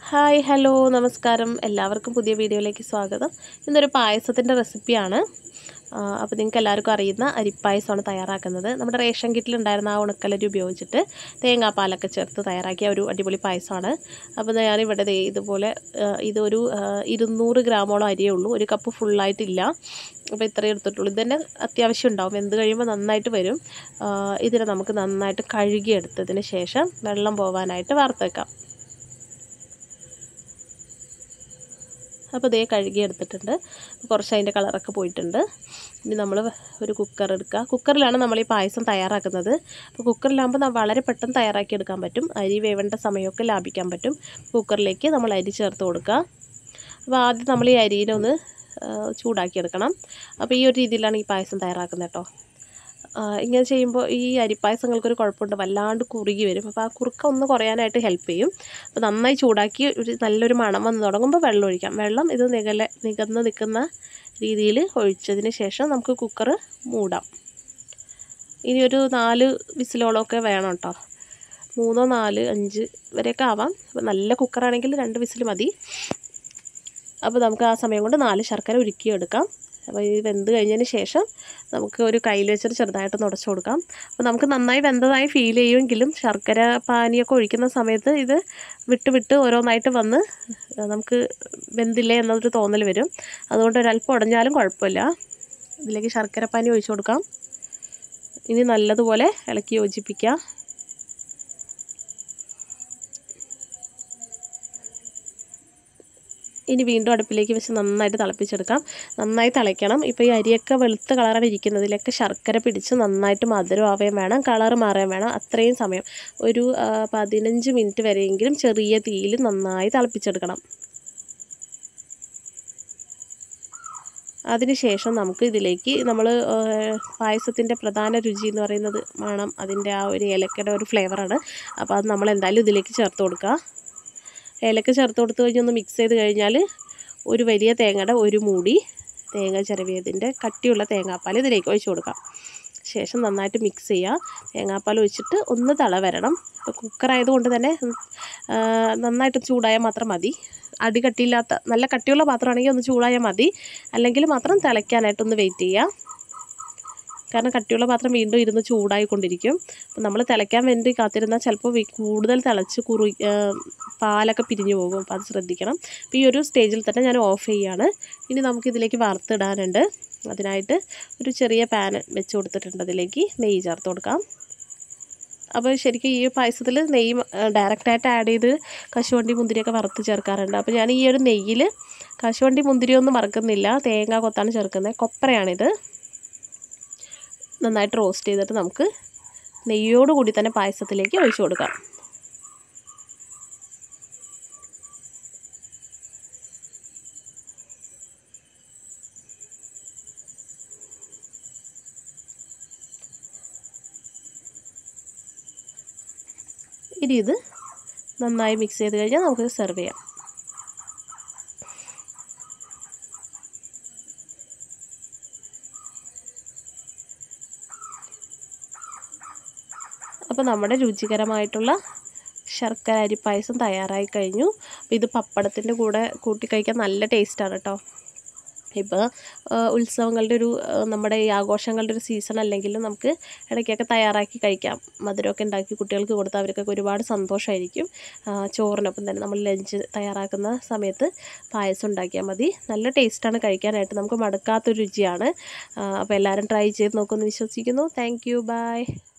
hi hello നമസ്കാരം എല്ലാവർക്കും പുതിയ വീഡിയോയിലേക്ക് സ്വാഗതം ഇന്നൊരു പായസത്തിൻ്റെ റെസിപ്പിയാണ് അപ്പോൾ നിങ്ങൾക്ക് എല്ലാവർക്കും അറിയുന്ന അരിപ്പായസമാണ് തയ്യാറാക്കുന്നത് നമ്മുടെ റേഷൻ കിറ്റിലുണ്ടായിരുന്ന ആ ഉണക്കലരി ഉപയോഗിച്ചിട്ട് തേങ്ങാപ്പാലൊക്കെ ചേർത്ത് തയ്യാറാക്കിയ ഒരു അടിപൊളി പായസമാണ് അപ്പോൾ ഞാനിവിടെ ദേ ഇതുപോലെ ആ, ഇതൊരു ആ, ഇരുന്നൂറ് ഗ്രാമോളം അരിയേ ഉള്ളൂ ഒരു കപ്പ് ഫുള്ളായിട്ടില്ല അപ്പോൾ ഇത്രയേ എടുത്തിട്ടുള്ളൂ ഇതന്നെ അത്യാവശ്യം ഉണ്ടാവും വെന്ത് കഴിയുമ്പോൾ നന്നായിട്ട് വരും ആ, ഇതിനെ നമുക്ക് നന്നായിട്ട് കഴുകിയെടുത്തതിന് ശേഷം വെള്ളം പോകാനായിട്ട് വാർത്തേക്കാം അപ്പോൾ ഇതേ കഴുകി എടുത്തിട്ടുണ്ട് കുറച്ച് അതിൻ്റെ കളറൊക്കെ പോയിട്ടുണ്ട് ഇനി നമ്മൾ ഒരു കുക്കർ എടുക്കുക കുക്കറിലാണ് നമ്മൾ ഈ പായസം തയ്യാറാക്കുന്നത് അപ്പോൾ കുക്കറിലാകുമ്പോൾ ന- വളരെ പെട്ടെന്ന് തയ്യാറാക്കി എടുക്കാൻ പറ്റും അരി വേവേണ്ട സമയമൊക്കെ ലാഭിക്കാൻ പറ്റും കുക്കറിലേക്ക് നമ്മൾ അരി ചേർത്ത് കൊടുക്കുക അപ്പോൾ ആദ്യം നമ്മൾ ഈ അരിനെ ഒന്ന് ആ, ചൂടാക്കിയെടുക്കണം അപ്പോൾ ഈ ഒരു രീതിയിലാണ് ഈ പായസം തയ്യാറാക്കുന്നത് കേട്ടോ ആ, ഇങ്ങനെ ചെയ്യുമ്പോൾ ഈ അരിപ്പായസങ്ങൾക്കൊരു കുഴപ്പമുണ്ട് വല്ലാണ്ട് കുറുകി വരും അപ്പോൾ ആ കുറുക്ക ഒന്ന് കുറയാനായിട്ട് ഹെൽപ്പ് ചെയ്യും അപ്പോൾ നന്നായി ചൂടാക്കി ഒരു നല്ലൊരു മണം വന്ന് തുടങ്ങുമ്പോൾ വെള്ളം ഒഴിക്കാം വെള്ളം ഇത് നികല നികന്ന് നിൽക്കുന്ന രീതിയിൽ ഒഴിച്ചതിന് ശേഷം നമുക്ക് കുക്കർ മൂടാം ഇനി ഒരു നാല് വിസിലോളമൊക്കെ വേണം കേട്ടോ മൂന്നോ നാല് അഞ്ച് വരെയൊക്കെ ആവാം അപ്പോൾ നല്ല കുക്കറാണെങ്കിൽ രണ്ട് വിസിൽ മതി അപ്പോൾ നമുക്ക് ആ സമയം കൊണ്ട് നാല് ശർക്കര ഉരുക്കിയെടുക്കാം അപ്പോൾ ഈ വെന്ത് കഴിഞ്ഞതിന് ശേഷം നമുക്ക് ഒരു കയ്യിൽ വെച്ചിട്ട് ചെറുതായിട്ടൊന്ന് ഉടച്ചു കൊടുക്കാം അപ്പോൾ നമുക്ക് നന്നായി വെന്തതായി ഫീൽ ചെയ്യുമെങ്കിലും ശർക്കര പാനിയൊക്കെ ഒഴിക്കുന്ന സമയത്ത് ഇത് വിട്ട് വിട്ട് ഓരോന്നായിട്ട് വന്ന് നമുക്ക് വെന്തില്ലേ എന്നൊരു തോന്നൽ വരും അതുകൊണ്ട് ഒരല്പം ഉടഞ്ഞാലും കുഴപ്പമില്ല ഇതിലേക്ക് ശർക്കര പാനി ഒഴിച്ചു കൊടുക്കാം ഇനി നല്ലതുപോലെ ഇളക്കി യോജിപ്പിക്കാം ഇനി വീണ്ടും അടുപ്പിലേക്ക് വെച്ച് നന്നായിട്ട് തിളപ്പിച്ചെടുക്കാം നന്നായി തിളയ്ക്കണം ഇപ്പോൾ ഈ അരിയൊക്കെ വെളുത്ത കളറാണ് ഇരിക്കുന്നത് ഇതിലൊക്കെ ശർക്കര പിടിച്ച് നന്നായിട്ട് മധുരം ആവുകയും വേണം കളർ മാറുകയും വേണം അത്രയും സമയം ഒരു ആ, പതിനഞ്ച് മിനിറ്റ് വരെയെങ്കിലും ചെറിയ തീയിൽ നന്നായി തിളപ്പിച്ചെടുക്കണം അതിനുശേഷം നമുക്ക് ഇതിലേക്ക് നമ്മൾ പായസത്തിൻ്റെ പ്രധാന രുചി എന്ന് പറയുന്നത് മണം അതിൻ്റെ ആ ഒരു ഏലക്കയുടെ ഒരു ഫ്ലേവറാണ് അപ്പോൾ അത് നമ്മൾ എന്തായാലും ഇതിലേക്ക് ചേർത്ത് കൊടുക്കുക ഏലക്ക ചേർത്ത് കൊടുത്ത് കഴിഞ്ഞൊന്ന് മിക്സ് ചെയ്ത് കഴിഞ്ഞാൽ ഒരു വലിയ തേങ്ങയുടെ ഒരു മൂടി തേങ്ങ ചിരവിയതിൻ്റെ കട്ടിയുള്ള തേങ്ങാപ്പാൽ ഇതിലേക്ക് ഒഴിച്ച് കൊടുക്കാം ശേഷം നന്നായിട്ട് മിക്സ് ചെയ്യുക തേങ്ങാപ്പാൽ ഒഴിച്ചിട്ട് ഒന്ന് തള വരണം ഇപ്പോൾ കുക്കറായതുകൊണ്ട് തന്നെ ആ, നന്നായിട്ട് ചൂടായാൽ മാത്രം മതി അടി കട്ടിയില്ലാത്ത നല്ല കട്ടിയുള്ള പാത്രമാണെങ്കിൽ ഒന്ന് ചൂടായാൽ മതി അല്ലെങ്കിൽ മാത്രം തിളയ്ക്കാനായിട്ടൊന്ന് വെയിറ്റ് ചെയ്യുക കാരണം കട്ടിയുള്ള പാത്രം വീണ്ടും ഇരുന്ന് ചൂടായിക്കൊണ്ടിരിക്കും അപ്പം നമ്മൾ തിളയ്ക്കാൻ വേണ്ടി കാത്തിരുന്നാൽ ചിലപ്പോൾ വി- കൂടുതൽ തിളച്ച് കുറി ആ, പാലൊക്കെ പിരിഞ്ഞു പോകും അപ്പോൾ അത് ശ്രദ്ധിക്കണം അപ്പോൾ ഈ ഒരു സ്റ്റേജിൽ തന്നെ ഞാൻ ഓഫ് ചെയ്യാണ് ഇനി നമുക്ക് ഇതിലേക്ക് വറുത്തിടാനുണ്ട് അതിനായിട്ട് ഒരു ചെറിയ പാൻ വെച്ച് കൊടുത്തിട്ടുണ്ട് അതിലേക്ക് നെയ്യ് ചേർത്ത് കൊടുക്കാം അപ്പോൾ ശരിക്കും ഈ പായസത്തിൽ നെയ്യ് ഡയറക്റ്റായിട്ട് ആഡ് ചെയ്ത് കശുവണ്ടി മുന്തിരിയൊക്കെ വറുത്ത് ചേർക്കാറുണ്ട് അപ്പോൾ ഞാൻ ഈ ഒരു നെയ്യിൽ കശുവണ്ടി മുന്തിരിയൊന്നും വറുക്കുന്നില്ല തേങ്ങ കൊത്താണ് ചേർക്കുന്നത് കൊപ്രയാണിത് നന്നായിട്ട് റോസ്റ്റ് ചെയ്തിട്ട് നമുക്ക് നെയ്യോട് കൂടി തന്നെ പായസത്തിലേക്ക് ഒഴിച്ചു കൊടുക്കാം ഇനി ഇത് നന്നായി മിക്സ് ചെയ്ത് കഴിഞ്ഞാൽ നമുക്ക് സെർവ് ചെയ്യാം അപ്പോൾ നമ്മുടെ രുചികരമായിട്ടുള്ള ശർക്കര അരിപ്പായസം തയ്യാറായി കഴിഞ്ഞു അപ്പോൾ ഇത് പപ്പടത്തിൻ്റെ കൂടെ കൂട്ടി കഴിക്കാൻ നല്ല ടേസ്റ്റാണ് കേട്ടോ ഇപ്പോൾ ഉത്സവങ്ങളുടെ ഒരു ആ, നമ്മുടെ ഈ ആഘോഷങ്ങളുടെ ഒരു സീസൺ അല്ലെങ്കിലും നമുക്ക് ഇടയ്ക്കൊക്കെ തയ്യാറാക്കി കഴിക്കാം മധുരമൊക്കെ ഉണ്ടാക്കി കുട്ടികൾക്ക് കൊടുത്താൽ അവർക്കൊക്കെ ഒരുപാട് സന്തോഷമായിരിക്കും ആ, ചോറിനൊപ്പം തന്നെ നമ്മൾ ലഞ്ച് തയ്യാറാക്കുന്ന സമയത്ത് പായസം ഉണ്ടാക്കിയാൽ മതി നല്ല ടേസ്റ്റാണ് കഴിക്കാനായിട്ട് നമുക്ക് മടുക്കാത്തൊരു രുചിയാണ് ആ, അപ്പോൾ എല്ലാവരും ട്രൈ ചെയ്ത് നോക്കുമെന്ന് വിശ്വസിക്കുന്നു താങ്ക് യു ബൈ